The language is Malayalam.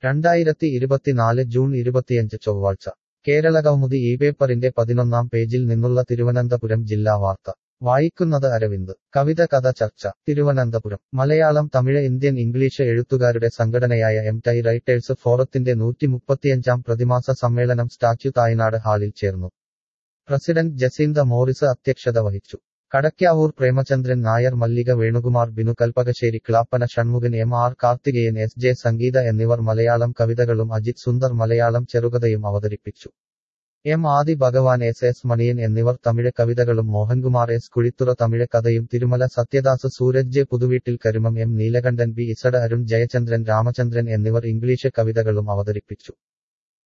രണ്ടായിരത്തി ഇരുപത്തിനാല് ജൂൺ ഇരുപത്തിയഞ്ച് ചൊവ്വാഴ്ച കേരള കൗമുദി ഈ പേപ്പറിന്റെ പതിനൊന്നാം പേജിൽ നിന്നുള്ള തിരുവനന്തപുരം ജില്ലാ വാർത്ത വായിക്കുന്നത് അരവിന്ദ് കവിത കഥ ചർച്ച തിരുവനന്തപുരം മലയാളം തമിഴ് ഇന്ത്യൻ ഇംഗ്ലീഷ് എഴുത്തുകാരുടെ സംഘടനയായ എം ടൈ റൈറ്റേഴ്സ് ഫോറത്തിന്റെ നൂറ്റിമുപ്പത്തിയഞ്ചാം പ്രതിമാസ സമ്മേളനം സ്റ്റാച്യു തായ്നാട് ഹാളിൽ ചേർന്നു പ്രസിഡന്റ് ജസീന്ത മോറിസ് അധ്യക്ഷത വഹിച്ചു Kadakkavoor Premachandran Nair Mallika Venukumar Binu Kalpakassery Clappana Shanmukhan M R Karthikeyan S J Sangeetha എന്നിവർ മലയാളം കവിതകളും അജിത് സുന്ദർ മലയാളം ചെറുകഥയും അവതരിപ്പിച്ചു എം ആദി ഭഗവാൻ എസ് എസ് മണിയൻ എന്നിവർ തമിഴ് കവിതകളും മോഹൻകുമാർ എസ് കുഴിത്തുറ തമിഴ് കഥയും തിരുമല സത്യദാസ് സൂരജ് ജെ പുതുവീട്ടിൽ Karumam M Neelakandan B Z Arun Jayachandran Ramachandran എന്നിവർ ഇംഗ്ലീഷ് കവിതകളും അവതരിപ്പിച്ചു